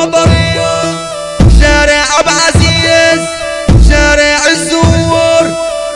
والمطرية شارع ابو عزيز شارع الزور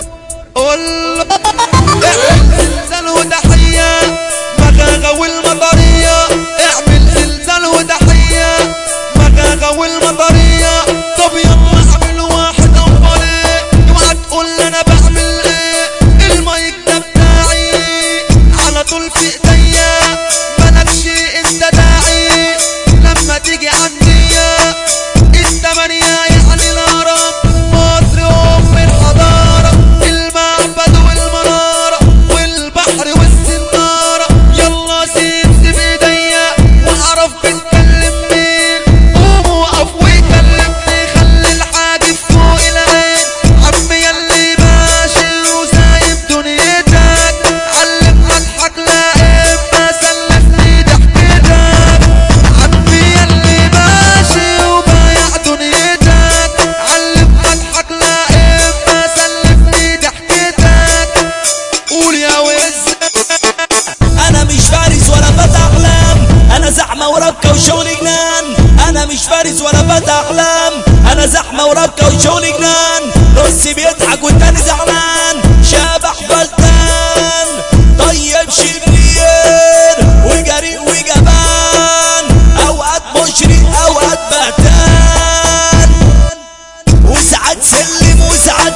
والله اعمل زلزال وتحية مغاغة والمطرية اعمل زلزال وتحية مغاغة والمطرية طب يلا اعمل واحد افضل اوعى تقول انا بعمل ايه المايك ده بتاعي على طول في ايديا مالكش انت داعي لما تيجي عندي التمانية يعني الهرم مصر ام الحضارة المعبد والمنارة والبحر والسنارة يلا سيب سيب ايديا واعرف بتكلم مين قوم وقف وكلمني خلي الحاجب فوق العين عمي يلي ماشي وسايب دنيتك علم اضحك لا اما سلفني ضحكتك عمي يلي ماشي وبايع دنيتك علم اضحك لا اما سلفني ضحكتك قول يا وز انا مش فارس ولا فتى احلام انا زحمه وربكه وشغل جنان انا مش فارس ولا فتى احلام انا زحمه وربكه وشغل جنان نص بيضحك والتاني زعلان شبح بلتان طيب شرير وجريء وجبان اوقات مشرق اوقات بهتان وساعات سلم وساعات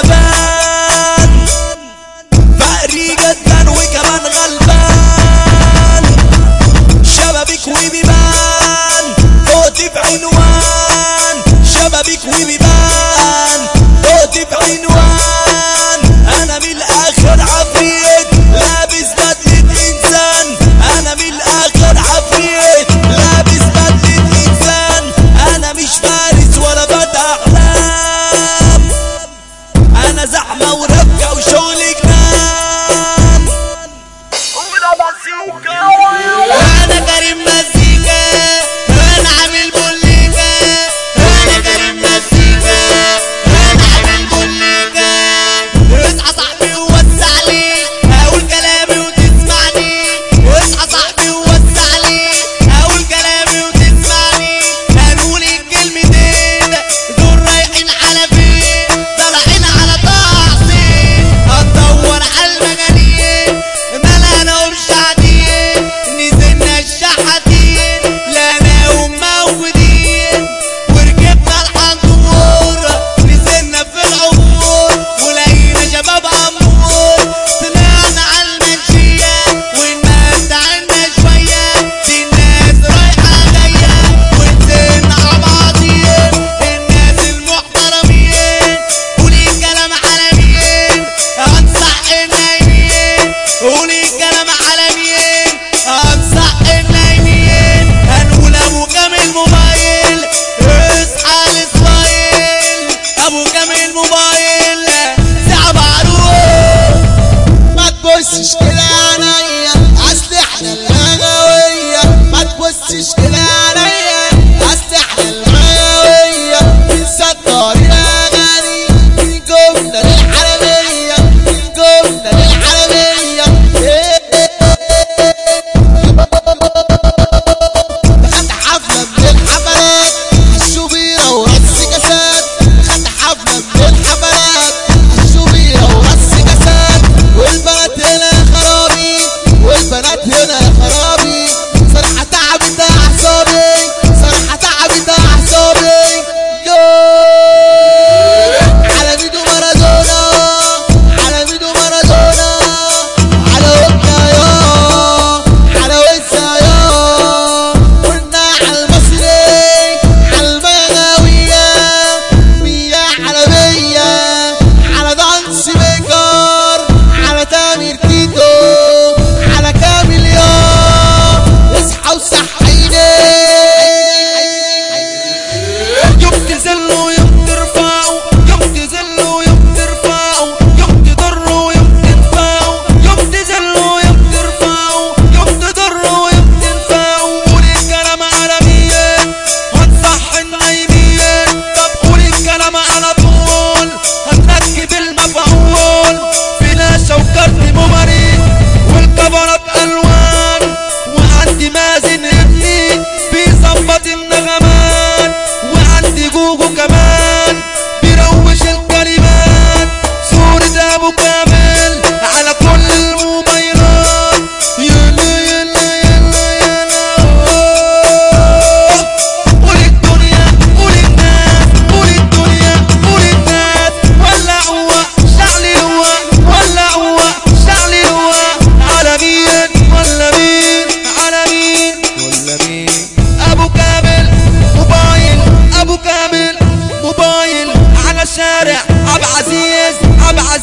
تعبان فقري جدا وكمان غلبان شبابيك وبيبان فوت بعنوان شبابيك وبيبان فوت بعنوان انا من الاخر عفريت لابس بدلة انسان انا من الاخر عفريت لابس بدلة انسان انا مش فارس ولا فتى احلام انا زحمه وربكه وشغل جنان انا كريم مزيكا انا عامل بوليكا انا كريم مزيكا انا عامل بوليكا اصحى صاحبي ووسع لي اقول كلامي وتسمعني اصحى صاحبي ووسع لي اقول كلامي وتسمعني هنقول الكلمتين دول رايحين على فين طالعين على تعصيب هتدور على المجانين مالها انا مش قاعدين نزلنا الشحاتين لقيناهم موجودين وركبنا الحنطور نزلنا في العبور ولقينا شباب عمور طلعنا على المنشية ونمتعنا شوية دي الناس رايحة جاية ونزلنا على بعضين الناس المحترمين قولي كلام على مين هنصح النايمين قولي كلام على مين هنصح النايمين هنقول ابو كامل موبايل اصحى الاسماعيل ابو كامل موبايل ساعة معروف ما تبصش كده عليا اصل احنا الهوية ما تبصش كده عليا اصل احنا الهوية بنصدر الاغاني من جملة للحرامية من جملة للحرامية دخلت حفلة من الحفلات الشوبيرة ورقص كاسات دخلت حفلة من الحفلات الشوبيرة ورقص كاسات والبنات هنا خرابي والبنات هنا خرابي صراحة تعبت أعصابي صراحة تعبت أعصابي يوه على ميدو مارادونا على ميدو مارادونا على وكا يا على وسا يا قلنا على المصري على المغاوية مية على مية على دانس ميكر على تامر تيتو على كامل يا اصحى وصحيني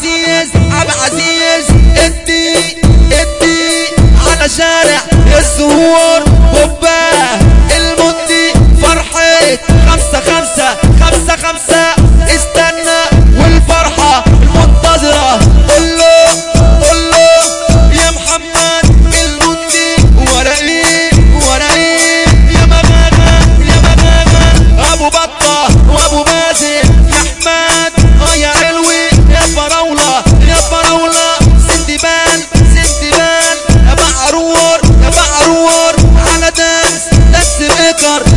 عزيز عبد عزيز ادي ادي على شارع الزهور وباه المدي فرحة خمسة خمسة خمسة خمسة استنى والفرحة المنتظرة قول له قول له يا محمد المندي ورا ايه ورا ايه يا مغاغا يا مغاغا ابو بطة وابو مازن يا احمد اه يا علوي يا فراولة يا فراولة سندبان سندبان يا بعرور يا بعرور على دانس دانس ميكر